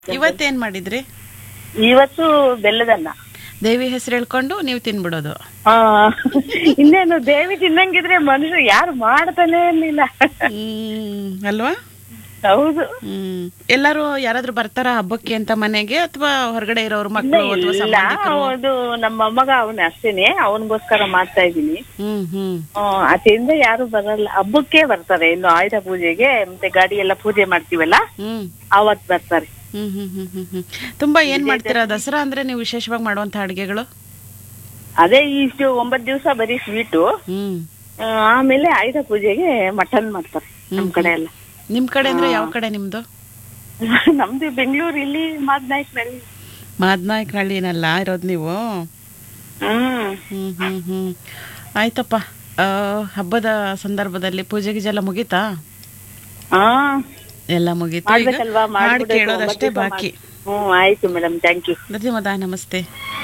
ಇವತ್ತೇನ್ ಮಾಡಿದ್ರಿ ಇವತ್ತು ಬೆಲ್ಲದನ್ನ ದೇವಿ ಹೆಸರು ಹೇಳ್ಕೊಂಡು ನೀವು ತಿನ್ಬಿಡೋದು ಆ, ಇನ್ನೇನು ದೇವಿ ತಿನ್ನಂಗಿದ್ರೆ ಮನುಷ್ಯ ಯಾರು ಮಾಡ್ತಾನೆ ಇರ್ಲಿಲ್ಲ ಹ್ಮ್ ಅಲ್ವಾ ಹೌದು ಹ್ಮ್ ಎಲ್ಲಾರು ಯಾರಾದ್ರೂ ಬರ್ತಾರ ಹಬ್ಬಕ್ಕೆ ಅಂತ ಮನೆಗೆ ಅಥವಾ ಹೊರಗಡೆ ಇರೋರು ಮಕ್ಕಳು ಅಥವಾ ಇಲ್ಲ ಸಂಬಂಧಿಕರು ಅದು ನಮ್ಮ ಮೊಮ್ಮಗ ಅವನ ಅಷ್ಟೇನೆ ಅವನಿಗೋಸ್ಕರ ಮಾಡ್ತಾ ಇದ್ದೀನಿ ಹ್ಮ್ ಹ್ಮ್ ಆಚೆಯಿಂದ ಯಾರು ಬರಲ್ಲ ಹಬ್ಬಕ್ಕೆ ಬರ್ತಾರೆ ಇನ್ನು ಆಯುಧ ಪೂಜೆಗೆ ಮತ್ತೆ ಗಾಡಿ ಎಲ್ಲ ಪೂಜೆ ಮಾಡ್ತೀವಲ್ಲ ಹ್ಮ್ ಅವತ್ ಬರ್ತಾರೆ ಹ್ಮ್ ಹ್ಮ್ ಹ್ಮ್ ಹ್ಮ್ ಹ್ಮ್ ತುಂಬಾ ಏನ್ ಮಾಡ್ತೀರಾ ದಸರಾ ಅಂದ್ರೆ ನೀವು ವಿಶೇಷವಾಗಿ ಮಾಡುವಂತ ಅಡಿಗೆಗಳು ಅದೇ ಇಷ್ಟು ಒಂಬತ್ ದಿವಸ ಬರೀ ಸ್ವೀಟು ಹ್ಮ್ ಆಮೇಲೆ ಆಯುಧ ಪೂಜೆಗೆ ಮಟನ್ ಮಾಡ್ತಾರೆ ನಮ್ ಕಡೆ ಎಲ್ಲ ನಿಮ್ ಕಡೆ ಅಂದ್ರೆ ಯಾವ ಕಡೆ ನಿಮ್ದು ನಮ್ದು ಬೆಂಗಳೂರು ಇಲ್ಲಿ ಮಾದ್ನಾಯ್ಕನಲ್ಲಿ ಮಾದ್ನಾಯಕನಹಳ್ಳಿನಲ್ಲ ಇರೋದು ನೀವು ಹ್ಮ್ ಹ್ಮ್ ಹ್ಮ್ ಹ್ಮ್ ಆಯ್ತಪ್ಪ ಆ, ಹಬ್ಬದ ಸಂದರ್ಭದಲ್ಲಿ ಪೂಜೆ ಗೀಜೆ ಎಲ್ಲ ಮುಗೀತಾ ಹಾ ಎಲ್ಲ ಮುಗೀತು ಈಗ ಮಾಡ್ಬೇಕಲ್ವಾ ಹಾಡು ಮಾಡ್ಬಿಡ್ಬೇಕು, ಕೇಳೋದಷ್ಟೇ ಒಂಬತ್ತು ದಿವ್ಸ ಬಾಕಿ ಮಾಡ್- ಹ್ಮ್ ಆಯ್ತು ಮೇಡಮ್ ಥ್ಯಾಂಕ್ ಯು ಧನ್ಯವಾದ ನಮಸ್ತೆ